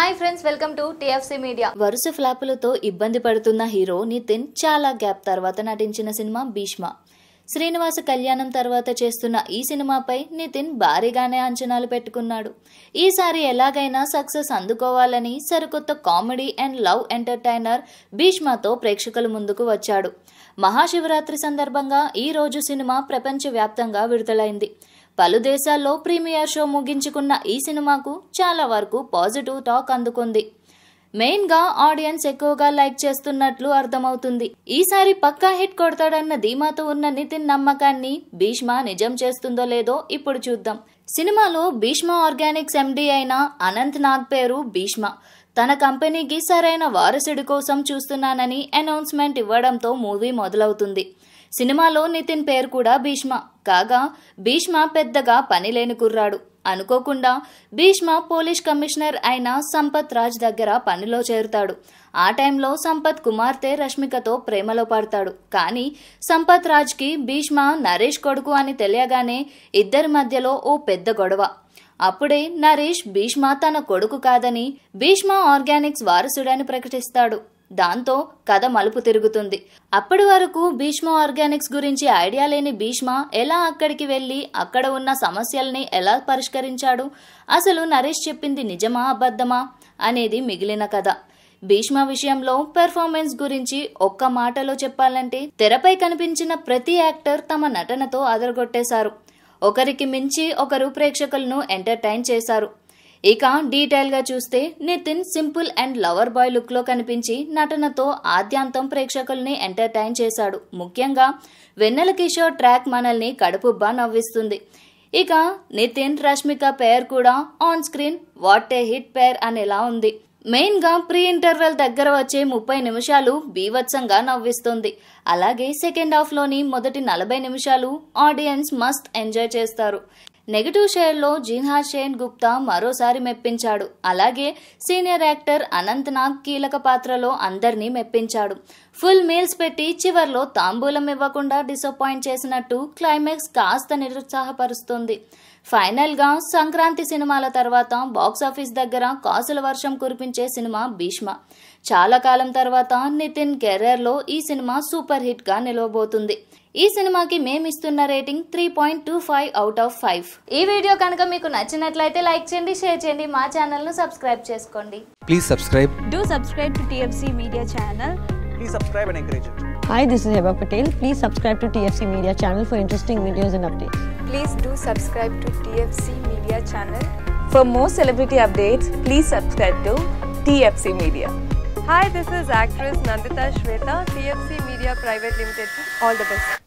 Hi friends welcome to TFC media వరుస ఫ్లాపులతో ఇబ్బంది పడుతున్న హీరో నితిన్ చాలా గ్యాప్ తర్వాత నటించిన సినిమా భీష్మ శ్రీనివాస కళ్యాణం తర్వాత చేస్తున్న ఈ సినిమాపై నితిన్ భారీగానే అంచనాలు పెట్టుకున్నాడు ఈసారి ఎలాగైనా సక్సెస్ అందుకోవాలని సరికొత్త కామెడీ అండ్ లవ్ ఎంటర్టైనర్ భీష్మతో ప్రేక్షకుల ముందుకు వచ్చాడు మహాశివరాత్రి సందర్భంగా ఈ రోజు సినిమా ప్రపంచవ్యాప్తంగా విడుదలైంది పలు దేశాల్లో ప్రీమియర్ షో ముగించుకున్న ఈ సినిమాకు చాలా వరకు పాజిటివ్ టాక్ అందుకుంది మెయిన్ గా ఆడియన్స్ ఎక్కువగా లైక్ చేస్తున్నట్లు అర్థమవుతుంది ఈసారి పక్కా హిట్ కొడతాడన్న ధీమాతో ఉన్న నితిన్ నమ్మకాన్ని భీష్మ నిజం చేస్తుందో లేదో ఇప్పుడు చూద్దాం సినిమాలో భీష్మ ఆర్గానిక్స్ ఎండి అయిన అనంత్ నాగ్ పేరు భీష్మ తన కంపెనీకి సరైన వారసుడి కోసం చూస్తున్నానని అనౌన్స్మెంట్ ఇవ్వడంతో మూవీ మొదలవుతుంది సినిమాలో నితిన్ పేరు కూడా భీష్మ కాగా భీష్మ పెద్దగా పనిలేని కుర్రాడు అనుకోకుండా భీష్మ పోలీస్ కమిషనర్ అయిన సంపత్ రాజ్ దగ్గర పనిలో చేరుతాడు ఆ టైంలో సంపత్ కుమార్తె రష్మికతో ప్రేమలో పడతాడు కానీ సంపత్ రాజ్కి భీష్మ నరేష్ కొడుకు అని తెలియగానే ఇద్దరి మధ్యలో ఓ పెద్ద గొడవ అప్పుడే నరేష్ భీష్మ తన కొడుకు కాదని భీష్మ ఆర్గానిక్స్ వారసుడని ప్రకటిస్తాడు దాంతో కథ మలుపు తిరుగుతుంది అప్పటి వరకు భీష్మ ఆర్గానిక్స్ గురించి ఐడియా లేని భీష్మ ఎలా అక్కడికి వెళ్లి అక్కడ ఉన్న సమస్యల్ని ఎలా పరిష్కరించాడు అసలు నరేష్ చెప్పింది నిజమా అబద్ధమా అనేది మిగిలిన కథ భీష్మ విషయంలో పెర్ఫార్మెన్స్ గురించి ఒక్క మాటలో చెప్పాలంటే తెరపై కనిపించిన ప్రతి యాక్టర్ తమ నటనతో అదరగొట్టేశారు ఒకరికి మించి ఒకరు ప్రేక్షకులను ఎంటర్టైన్ చేశారు ఇక డీటెయిల్ గా చూస్తే Nithiin simple and lover boy look లో కనిపించి నటనతో ఆద్యాంతం ప్రేక్షకుల్ని ఎంటర్టైన్ చేశాడు ముఖ్యంగా వెన్నెల కిషోర్ ట్రాక్ మనల్ని కడుపుబ్బా నవ్విస్తుంది ఇక నితిన్ రష్మిక పేర్ కూడా on screen what a hit pair అనేలా ఉంది మెయిన్ గా ప్రీ ఇంటర్వెల్ దగ్గర వచ్చే ముప్పై నిమిషాలు బీవత్సంగా నవ్విస్తుంది అలాగే సెకండ్ హాఫ్ లోని మొదటి నలభై నిమిషాలు ఆడియన్స్ మస్ట్ ఎంజాయ్ చేస్తారు నెగటివ్ షేర్లో జిన్హా షేన్ గుప్తా మరోసారి మెప్పించాడు అలాగే సీనియర్ యాక్టర్ అనంత్ నాగ్ కీలక పాత్రలో అందరినీ మెప్పించాడు ఫుల్ మీల్స్ పెట్టి చివర్లో తాంబూలం ఇవ్వకుండా డిసప్పాయింట్ చేసినట్టు క్లైమాక్స్ కాస్త నిరుత్సాహపరుస్తుంది ఫైనల్ గా సంక్రాంతి సినిమాల తర్వాత బాక్సాఫీస్ దగ్గర కాసుల వర్షం కురిపించే సినిమా భీష్మ చాలా కాలం తర్వాత నితిన్ కెరీర్ లో ఈ సినిమా సూపర్ హిట్ గా నిలవబోతుంది ఈ సినిమాకి మేమిస్తున్న rating three point two five out of five ఈ వీడియో కనుక మీకు నచ్చినట్లయితే లైక్ చేయండి షేర్ చేయండి మా ఛానల్ ను సబ్స్క్రైబ్ చేసుకోండి Please subscribe. Do subscribe to TFC Media channel. please subscribe and encourage it. Hi, this is Heba Patel. Please subscribe to TFC Media channel for interesting videos and updates. Please do subscribe to TFC Media channel. For more celebrity updates, please subscribe to TFC Media. Hi, this is actress Nandita Shweta, TFC Media Private Limited. All the best.